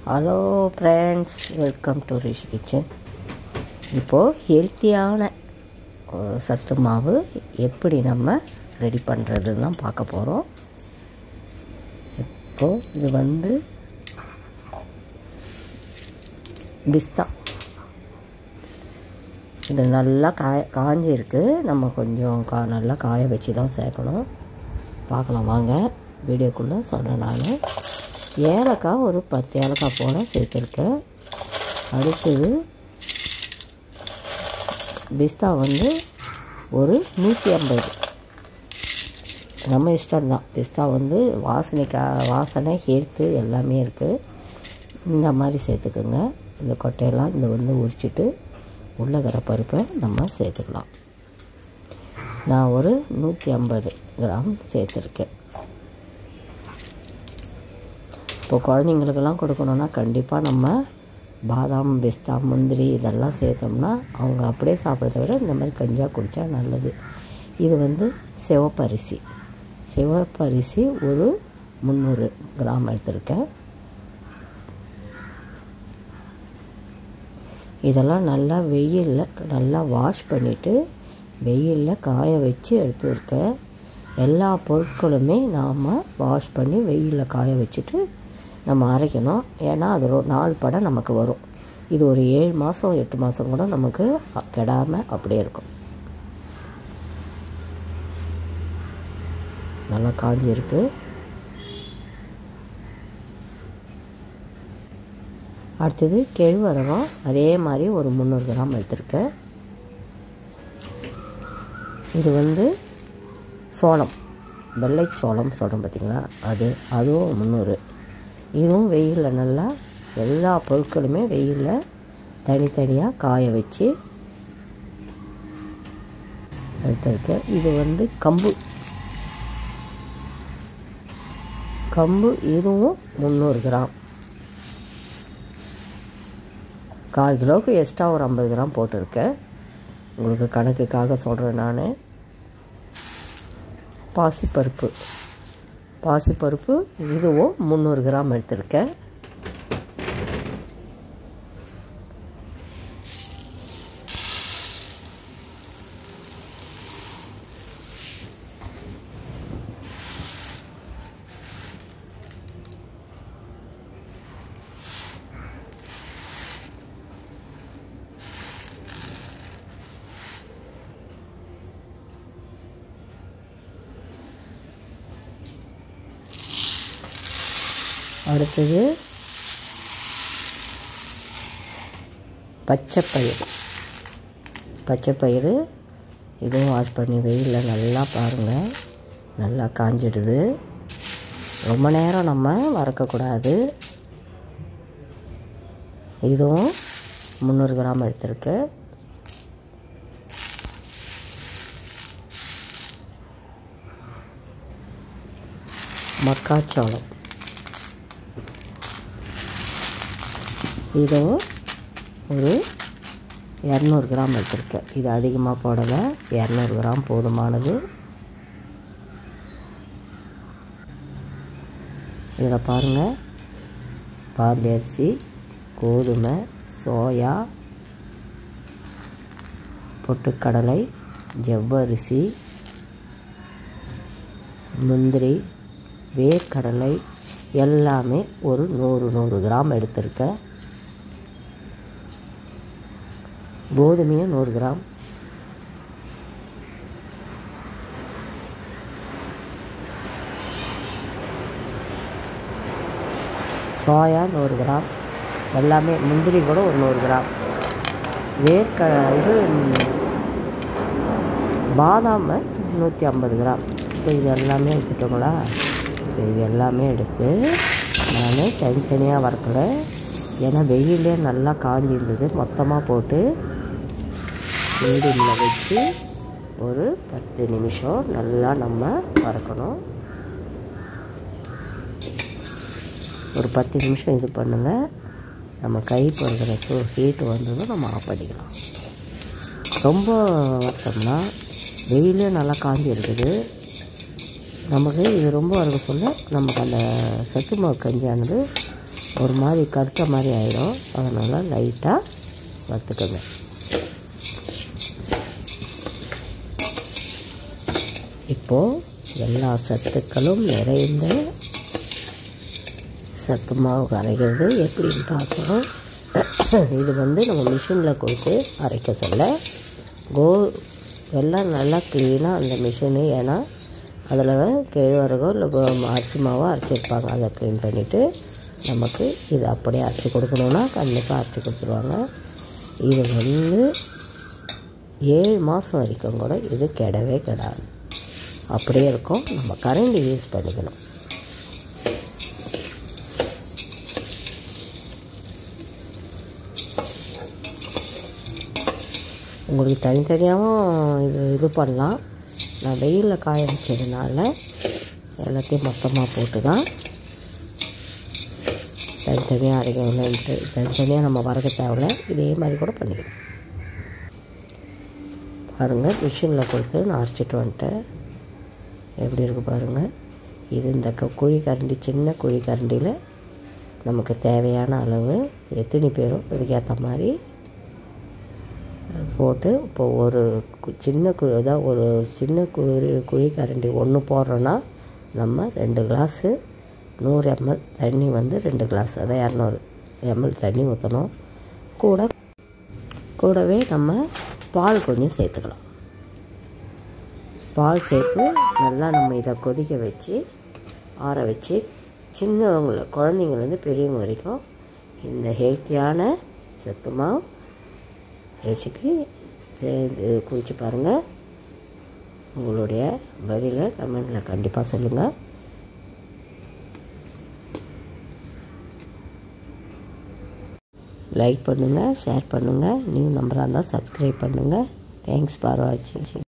hello friends welcome to Rishi kitchen இப்போது ஹெல்த்தியான ஒரு சத்து மாவு எப்படி நம்ம ரெடி பண்ணுறதுன்னு தான் பார்க்க போகிறோம் இப்போது இது வந்து பிஸ்தா இது நல்லா காய காஞ்சிருக்கு நம்ம கொஞ்சம் கா நல்லா காய வச்சு தான் சேர்க்கணும் பார்க்கலாம் வாங்க வீடியோக்குள்ளே சொல்கிறேன் நான் ஏலக்காய் ஒரு பத்து ஏலக்காய் போல சேர்த்துருக்கேன் அடுத்தது பிஸ்தா வந்து ஒரு நூற்றி ஐம்பது நம்ம இஷ்டம்தான் பிஸ்தா வந்து வாசனைக்காக வாசனை ஹெல்த்து எல்லாமே இருக்குது இந்த மாதிரி சேர்த்துக்குங்க இந்த கொட்டையெல்லாம் இந்த வந்து உரிச்சிட்டு உள்ளகர பருப்பை நம்ம சேர்த்துக்கலாம் நான் ஒரு நூற்றி ஐம்பது கிராம் சேர்த்துருக்கேன் இப்போ குழந்தைங்களுக்கெல்லாம் கொடுக்கணுன்னா கண்டிப்பாக நம்ம பாதாம் பிஸ்தா முந்திரி இதெல்லாம் சேர்த்தோம்னா அவங்க அப்படியே சாப்பிட்றத விட இந்த மாதிரி கஞ்சாக குடித்தா நல்லது இது வந்து சிவப்பரிசி சிவப்பரிசி ஒரு முந்நூறு கிராம் எடுத்திருக்கேன் இதெல்லாம் நல்லா வெயிலில் நல்லா வாஷ் பண்ணிவிட்டு வெயிலில் காய வச்சு எடுத்துருக்கேன் எல்லா பொருட்களுமே நாம் வாஷ் பண்ணி வெயிலில் காய வச்சுட்டு நம்ம அரைக்கணும் ஏன்னா அது ஒரு நாலு படம் நமக்கு வரும் இது ஒரு ஏழு மாதம் எட்டு மாதம் கூட நமக்கு கெடாமல் அப்படியே இருக்கும் நல்லா காஞ்சிருக்கு அடுத்தது கெழ்வரகம் அதே மாதிரி ஒரு முந்நூறு கிராம் எடுத்திருக்கேன் இது வந்து சோளம் வெள்ளை சோளம் சொல்கிறோம் பார்த்திங்களா அது அதுவும் முந்நூறு இதுவும் வெயிலில் நல்லா எல்லா பொருட்களுமே வெயிலில் தனித்தனியாக காய வச்சு எடுத்திருக்கேன் இது வந்து கம்பு கம்பு இதுவும் முந்நூறு கிராம் கால் கிலோவுக்கு எக்ஸ்ட்ரா ஒரு ஐம்பது கிராம் போட்டிருக்கேன் உங்களுக்கு கணக்குக்காக சொல்கிறேன் நான் பாசிப்பருப்பு பாசிப்பருப்பு இதுவும் முந்நூறு கிராம் எடுத்திருக்கேன் அடுத்தது பச்சைப்பயிறு பச்சைப்பயிறு இதுவும் வாஷ் பண்ணி வெயிலில் நல்லா பாருங்கள் நல்லா காஞ்சிடுது ரொம்ப நேரம் நம்ம வறுக்கக்கூடாது இதுவும் முந்நூறு கிராம் எடுத்திருக்கேன் மக்காச்சோளம் இதுவும் ஒரு இரநூறு கிராம் எடுத்திருக்கேன் இது அதிகமாக போடலை இரநூறு கிராம் போதுமானது இதில் பாருங்கள் பார்லி அரிசி கோதுமை சோயா பொட்டுக்கடலை ஜவ்வரிசி முந்திரி வேர்க்கடலை எல்லாமே ஒரு நூறு நூறு கிராம் எடுத்திருக்கேன் கோதுமையும் நூறு கிராம் சோயா நூறு கிராம் எல்லாமே முந்திரி கூட ஒரு நூறு கிராம் வேர்க்க இது பாதாம் நூற்றி ஐம்பது கிராம் இப்போ இது எல்லாமே எடுத்துட்டோங்களா இப்போ இது எல்லாமே எடுத்து நான் தனித்தனியாக வறுக்கலை ஏன்னா வெயிலே நல்லா காஞ்சிருந்தது மொத்தமாக போட்டு மீடியமில் வச்சு ஒரு பத்து நிமிஷம் நல்லா நம்ம வறுக்கணும் ஒரு பத்து நிமிஷம் இது பண்ணுங்கள் நம்ம கை பொறுக்கிற சூ ஹீட் வந்ததும் நம்ம ஆஃப் பண்ணிக்கலாம் ரொம்ப வறுத்தோம்னா வெயிலே நல்லா காஞ்சி இருக்குது நமக்கு இது ரொம்ப வறுக்க சொல்ல நமக்கு அந்த சத்து மாவு கஞ்சியானது ஒரு மாதிரி கருக்க மாதிரி ஆகிடும் அதனால் லைட்டாக வறுத்துக்கோங்க இப்போது எல்லா சத்துக்களும் நிறைந்த சத்து மாவு அரைக்கிறது எப்படின்னு பார்க்குறோம் இது வந்து நம்ம மிஷினில் கொடுத்து அரைக்க சொல்ல கோ எல்லாம் நல்லா க்ளீனாக அந்த மிஷினு ஏன்னா அதில் கேழ்வரகோ இல்லை கோ அரிசி மாவோ அரைச்சிருப்பாங்க அதை க்ளீன் பண்ணிவிட்டு நமக்கு இது அப்படியே அரைச்சி கொடுக்கணுன்னா கண்டிப்பாக அரைச்சி கொடுத்துருவாங்க இது வந்து ஏழு மாதம் வரைக்கும் கூட இது கெடவே கெடாது அப்படியே இருக்கும் நம்ம கரண்டி யூஸ் பண்ணிக்கணும் உங்களுக்கு தனித்தனியாகவும் இது இது பண்ணலாம் நான் வெயிலில் காய வச்சதுனால எல்லாத்தையும் மொத்தமாக போட்டு தான் தனித்தனியாக அரைக்கணும்ட்டு தனித்தனியாக நம்ம வறக்க தேவையில்ல இதே மாதிரி கூட பண்ணிக்கலாம் பாருங்கள் மிஷினில் கொடுத்து நான் அரைச்சிட்டு வந்துட்டேன் எப்படி இருக்குது பாருங்கள் இது இந்த க குழி கரண்டி சின்ன குழி கரண்டியில் நமக்கு தேவையான அளவு எத்தனை பேரோ அதுக்கேற்ற மாதிரி போட்டு இப்போ ஒரு சின்ன கு அதாவது ஒரு சின்ன குழி குழி கரண்டி ஒன்று போடுறோன்னா நம்ம ரெண்டு கிளாஸு நூறு எம்எல் தண்ணி வந்து ரெண்டு கிளாஸ் அதான் இரநூறு எம்எல் தண்ணி ஊற்றணும் கூட கூடவே நம்ம பால் கொஞ்சம் சேர்த்துக்கலாம் பால் சேர்த்து நல்லா நம்ம இதை கொதிக்க வச்சு ஆற வச்சு சின்னவங்கள குழந்தைங்கலேருந்து பெரியவங்க வரைக்கும் இந்த ஹெல்த்தியான சத்துமாவு ரெசிபி சேர்ந்து குடிச்சு பாருங்கள் உங்களுடைய பதிலை கமெண்டில் கண்டிப்பாக சொல்லுங்கள் லைக் பண்ணுங்கள் ஷேர் பண்ணுங்கள் நியூ நம்பராக இருந்தால் சப்ஸ்கிரைப் பண்ணுங்கள் தேங்க்ஸ் ஃபார் வாட்சிங்